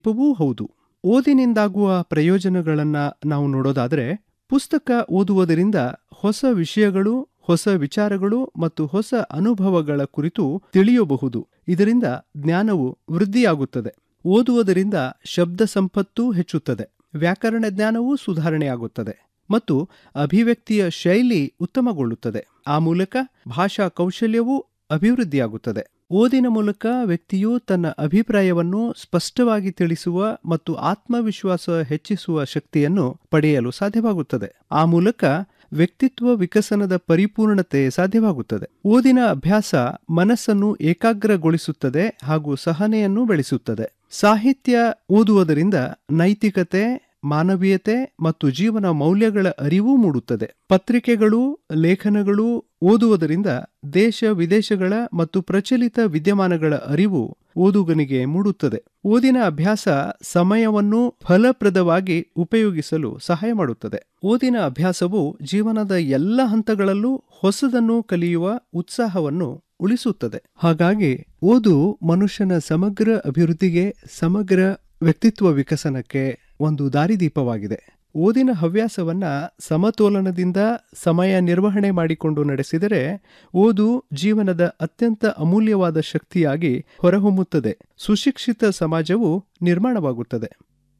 ಪವೂ ಹೌದು ಓದಿನಿಂದಾಗುವ ಪ್ರಯೋಜನಗಳನ್ನ ನಾವು ನೋಡೋದಾದ್ರೆ ಪುಸ್ತಕ ಓದುವುದರಿಂದ ಹೊಸ ವಿಷಯಗಳು ಹೊಸ ವಿಚಾರಗಳು ಮತ್ತು ಹೊಸ ಅನುಭವಗಳ ಕುರಿತು ತಿಳಿಯಬಹುದು ಇದರಿಂದ ಜ್ಞಾನವು ವೃದ್ಧಿಯಾಗುತ್ತದೆ ಓದುವುದರಿಂದ ಶಬ್ದ ಸಂಪತ್ತು ಹೆಚ್ಚುತ್ತದೆ ವ್ಯಾಕರಣ ಜ್ಞಾನವೂ ಸುಧಾರಣೆಯಾಗುತ್ತದೆ ಮತ್ತು ಅಭಿವ್ಯಕ್ತಿಯ ಶೈಲಿ ಉತ್ತಮಗೊಳ್ಳುತ್ತದೆ ಆ ಮೂಲಕ ಭಾಷಾ ಕೌಶಲ್ಯವೂ ಅಭಿವೃದ್ಧಿಯಾಗುತ್ತದೆ ಓದಿನ ಮೂಲಕ ವ್ಯಕ್ತಿಯು ತನ್ನ ಅಭಿಪ್ರಾಯವನ್ನು ಸ್ಪಷ್ಟವಾಗಿ ತಿಳಿಸುವ ಮತ್ತು ಆತ್ಮವಿಶ್ವಾಸ ಹೆಚ್ಚಿಸುವ ಶಕ್ತಿಯನ್ನು ಪಡೆಯಲು ಸಾಧ್ಯವಾಗುತ್ತದೆ ಆ ಮೂಲಕ ವ್ಯಕ್ತಿತ್ವ ವಿಕಸನದ ಪರಿಪೂರ್ಣತೆ ಸಾಧ್ಯವಾಗುತ್ತದೆ ಓದಿನ ಅಭ್ಯಾಸ ಮನಸ್ಸನ್ನು ಏಕಾಗ್ರಗೊಳಿಸುತ್ತದೆ ಹಾಗೂ ಸಹನೆಯನ್ನು ಬೆಳೆಸುತ್ತದೆ ಸಾಹಿತ್ಯ ಓದುವುದರಿಂದ ನೈತಿಕತೆ ಮಾನವೀಯತೆ ಮತ್ತು ಜೀವನ ಮೌಲ್ಯಗಳ ಅರಿವು ಮೂಡುತ್ತದೆ ಪತ್ರಿಕೆಗಳು ಲೇಖನಗಳು ಓದುವುದರಿಂದ ದೇಶ ವಿದೇಶಗಳ ಮತ್ತು ಪ್ರಚಲಿತ ವಿದ್ಯಮಾನಗಳ ಅರಿವು ಓದುಗನಿಗೆ ಮೂಡುತ್ತದೆ ಓದಿನ ಅಭ್ಯಾಸ ಸಮಯವನ್ನು ಫಲಪ್ರದವಾಗಿ ಉಪಯೋಗಿಸಲು ಸಹಾಯ ಮಾಡುತ್ತದೆ ಓದಿನ ಅಭ್ಯಾಸವು ಜೀವನದ ಎಲ್ಲ ಹಂತಗಳಲ್ಲೂ ಹೊಸದನ್ನು ಕಲಿಯುವ ಉತ್ಸಾಹವನ್ನು ಉಳಿಸುತ್ತದೆ ಹಾಗಾಗಿ ಓದು ಮನುಷ್ಯನ ಸಮಗ್ರ ಅಭಿವೃದ್ಧಿಗೆ ಸಮಗ್ರ ವ್ಯಕ್ತಿತ್ವ ವಿಕಸನಕ್ಕೆ ಒಂದು ದಾರಿದೀಪವಾಗಿದೆ ಓದಿನ ಹವ್ಯಾಸವನ್ನ ಸಮತೋಲನದಿಂದ ಸಮಯ ನಿರ್ವಹಣೆ ಮಾಡಿಕೊಂಡು ನಡೆಸಿದರೆ ಓದು ಜೀವನದ ಅತ್ಯಂತ ಅಮೂಲ್ಯವಾದ ಶಕ್ತಿಯಾಗಿ ಹೊರಹೊಮ್ಮುತ್ತದೆ ಸುಶಿಕ್ಷಿತ ಸಮಾಜವು ನಿರ್ಮಾಣವಾಗುತ್ತದೆ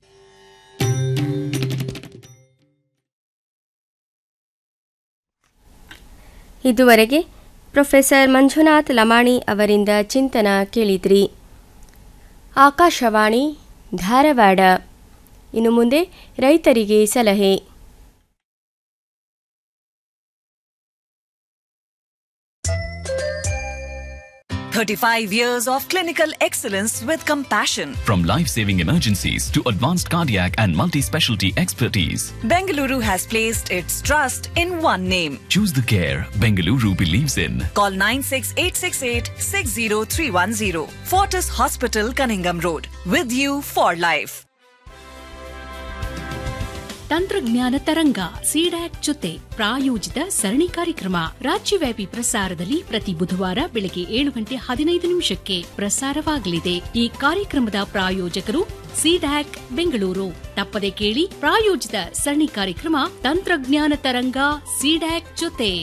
ಇದುವರೆಗೆ ಪ್ರೊಫೆಸರ್ ಮಂಜುನಾಥ್ ಲಮಾಣಿ ಅವರಿಂದ ಚಿಂತನ ಕೇಳಿದ್ರಿ ಆಕಾಶವಾಣಿ ಧಾರವಾಡ ಇನ್ನು ಮುಂದೆ ರೈತರಿಗೆ ಸಲಹೆ 35 years of clinical excellence with compassion. From life saving emergencies to advanced cardiac and multi specialty expertise, Bengaluru has placed its trust in one name. choose the care Bengaluru believes in. Call 96868 60310. Fortis Hospital, Cunningham Road. With you for life. ತಂತ್ರಜ್ಞಾನ ತರಂಗ CDAC ಜೊತೆ ಪ್ರಾಯೋಜಿತ ಸರಣಿ ಕಾರ್ಯಕ್ರಮ ರಾಜ್ಯವ್ಯಾಪಿ ಪ್ರಸಾರದಲ್ಲಿ ಪ್ರತಿ ಬುಧವಾರ ಬೆಳಗ್ಗೆ ಏಳು ಗಂಟೆ ಹದಿನೈದು ನಿಮಿಷಕ್ಕೆ ಪ್ರಸಾರವಾಗಲಿದೆ ಈ ಕಾರ್ಯಕ್ರಮದ ಪ್ರಾಯೋಜಕರು ಸಿಡ್ಯಾಕ್ ಬೆಂಗಳೂರು ತಪ್ಪದೆ ಕೇಳಿ ಪ್ರಾಯೋಜಿತ ಸರಣಿ ಕಾರ್ಯಕ್ರಮ ತಂತ್ರಜ್ಞಾನ ತರಂಗ ಸಿಡ್ಯಾಕ್ ಜೊತೆ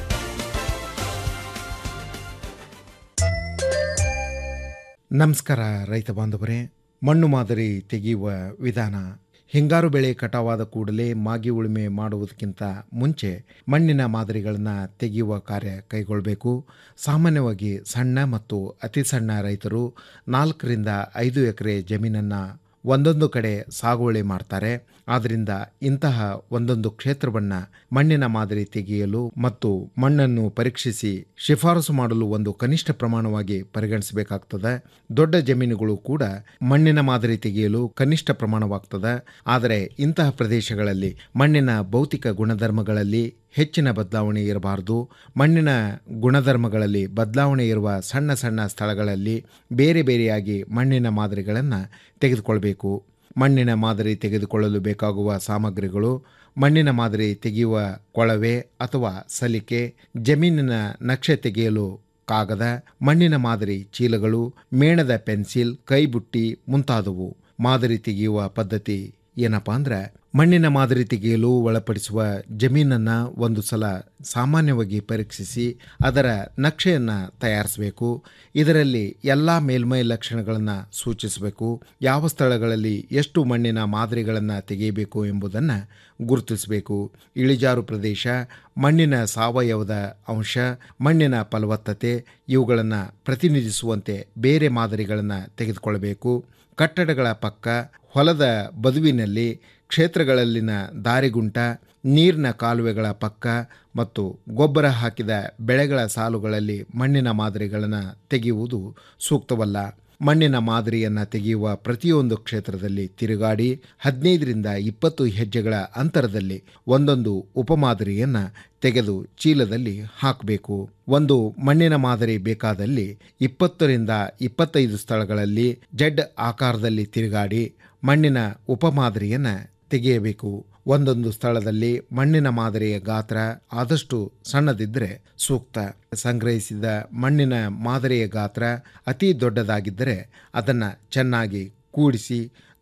ನಮಸ್ಕಾರ ರೈತ ಬಾಂಧವರೇ ಮಣ್ಣು ಮಾದರಿ ತೆಗೆಯುವ ವಿಧಾನ ಹಿಂಗಾರು ಬೆಳೆ ಕಟಾವಾದ ಕೂಡಲೇ ಮಾಗಿ ಉಳುಮೆ ಮಾಡುವುದಕ್ಕಿಂತ ಮುಂಚೆ ಮಣ್ಣಿನ ಮಾದರಿಗಳನ್ನು ತೆಗೆಯುವ ಕಾರ್ಯ ಕೈಗೊಳ್ಳಬೇಕು ಸಾಮಾನ್ಯವಾಗಿ ಸಣ್ಣ ಮತ್ತು ಅತಿ ಸಣ್ಣ ರೈತರು ನಾಲ್ಕರಿಂದ ಐದು ಎಕರೆ ಜಮೀನನ್ನು ಒಂದೊಂದು ಕಡೆ ಸಾಗುವಳಿ ಮಾಡ್ತಾರೆ ಆದ್ದರಿಂದ ಇಂತಹ ಒಂದೊಂದು ಕ್ಷೇತ್ರವನ್ನು ಮಣ್ಣಿನ ಮಾದರಿ ತೆಗೆಯಲು ಮತ್ತು ಮಣ್ಣನ್ನು ಪರೀಕ್ಷಿಸಿ ಶಿಫಾರಸು ಮಾಡಲು ಒಂದು ಕನಿಷ್ಠ ಪ್ರಮಾಣವಾಗಿ ಪರಿಗಣಿಸಬೇಕಾಗ್ತದೆ ದೊಡ್ಡ ಜಮೀನುಗಳು ಕೂಡ ಮಣ್ಣಿನ ಮಾದರಿ ತೆಗೆಯಲು ಕನಿಷ್ಠ ಪ್ರಮಾಣವಾಗ್ತದೆ ಆದರೆ ಇಂತಹ ಪ್ರದೇಶಗಳಲ್ಲಿ ಮಣ್ಣಿನ ಭೌತಿಕ ಗುಣಧರ್ಮಗಳಲ್ಲಿ ಹೆಚ್ಚಿನ ಬದಲಾವಣೆ ಇರಬಾರದು ಮಣ್ಣಿನ ಗುಣಧರ್ಮಗಳಲ್ಲಿ ಬದಲಾವಣೆ ಇರುವ ಸಣ್ಣ ಸಣ್ಣ ಸ್ಥಳಗಳಲ್ಲಿ ಬೇರೆ ಬೇರೆಯಾಗಿ ಮಣ್ಣಿನ ಮಾದರಿಗಳನ್ನು ತೆಗೆದುಕೊಳ್ಬೇಕು ಮಣ್ಣಿನ ಮಾದರಿ ತೆಗೆದುಕೊಳ್ಳಲು ಬೇಕಾಗುವ ಸಾಮಗ್ರಿಗಳು ಮಣ್ಣಿನ ಮಾದರಿ ತೆಗೆಯುವ ಕೊಳವೆ ಅಥವಾ ಸಲಿಕೆ ಜಮೀನಿನ ನಕ್ಷೆ ತೆಗೆಯಲು ಕಾಗದ ಮಣ್ಣಿನ ಮಾದರಿ ಚೀಲಗಳು ಮೇಣದ ಪೆನ್ಸಿಲ್ ಕೈಬುಟ್ಟಿ ಮುಂತಾದವು ಮಾದರಿ ತೆಗೆಯುವ ಪದ್ಧತಿ ಏನಪ್ಪಾ ಅಂದ್ರೆ ಮಣ್ಣಿನ ಮಾದರಿ ತೆಗೆಯಲು ಒಳಪಡಿಸುವ ಜಮೀನನ್ನು ಒಂದು ಸಲ ಸಾಮಾನ್ಯವಾಗಿ ಪರೀಕ್ಷಿಸಿ ಅದರ ನಕ್ಷೆಯನ್ನು ತಯಾರಿಸಬೇಕು ಇದರಲ್ಲಿ ಎಲ್ಲ ಮೇಲ್ಮೈ ಲಕ್ಷಣಗಳನ್ನು ಸೂಚಿಸಬೇಕು ಯಾವ ಸ್ಥಳಗಳಲ್ಲಿ ಎಷ್ಟು ಮಣ್ಣಿನ ಮಾದರಿಗಳನ್ನು ತೆಗೆಯಬೇಕು ಎಂಬುದನ್ನು ಗುರುತಿಸಬೇಕು ಇಳಿಜಾರು ಪ್ರದೇಶ ಮಣ್ಣಿನ ಸಾವಯವದ ಅಂಶ ಮಣ್ಣಿನ ಫಲವತ್ತತೆ ಇವುಗಳನ್ನು ಪ್ರತಿನಿಧಿಸುವಂತೆ ಬೇರೆ ಮಾದರಿಗಳನ್ನು ತೆಗೆದುಕೊಳ್ಳಬೇಕು ಕಟ್ಟಡಗಳ ಪಕ್ಕ ಹೊಲದ ಬದುವಿನಲ್ಲಿ ಕ್ಷೇತ್ರಗಳಲ್ಲಿನ ದಾರಿಗುಂಟ ನೀರಿನ ಕಾಲುವೆಗಳ ಪಕ್ಕ ಮತ್ತು ಗೊಬ್ಬರ ಹಾಕಿದ ಬೆಳೆಗಳ ಸಾಲುಗಳಲ್ಲಿ ಮಣ್ಣಿನ ಮಾದರಿಗಳನ್ನು ತೆಗೆಯುವುದು ಸೂಕ್ತವಲ್ಲ ಮಣ್ಣಿನ ಮಾದರಿಯನ್ನು ತೆಗೆಯುವ ಪ್ರತಿಯೊಂದು ಕ್ಷೇತ್ರದಲ್ಲಿ ತಿರುಗಾಡಿ ಹದಿನೈದರಿಂದ ಇಪ್ಪತ್ತು ಹೆಜ್ಜೆಗಳ ಅಂತರದಲ್ಲಿ ಒಂದೊಂದು ಉಪಮಾದರಿಯನ್ನು ತೆಗೆದು ಚೀಲದಲ್ಲಿ ಹಾಕಬೇಕು ಒಂದು ಮಣ್ಣಿನ ಮಾದರಿ ಬೇಕಾದಲ್ಲಿ ಇಪ್ಪತ್ತರಿಂದ ಇಪ್ಪತ್ತೈದು ಸ್ಥಳಗಳಲ್ಲಿ ಜಡ್ ಆಕಾರದಲ್ಲಿ ತಿರುಗಾಡಿ ಮಣ್ಣಿನ ಉಪಮಾದರಿಯನ್ನು ತೆಗೆಯಬೇಕು ಒಂದೊಂದು ಸ್ಥಳದಲ್ಲಿ ಮಣ್ಣಿನ ಮಾದರಿಯ ಗಾತ್ರ ಆದಷ್ಟು ಸಣ್ಣದಿದ್ದರೆ ಸೂಕ್ತ ಸಂಗ್ರಹಿಸಿದ ಮಣ್ಣಿನ ಮಾದರಿಯ ಗಾತ್ರ ಅತಿ ದೊಡ್ಡದಾಗಿದ್ದರೆ ಅದನ್ನು ಚೆನ್ನಾಗಿ ಕೂಡಿಸಿ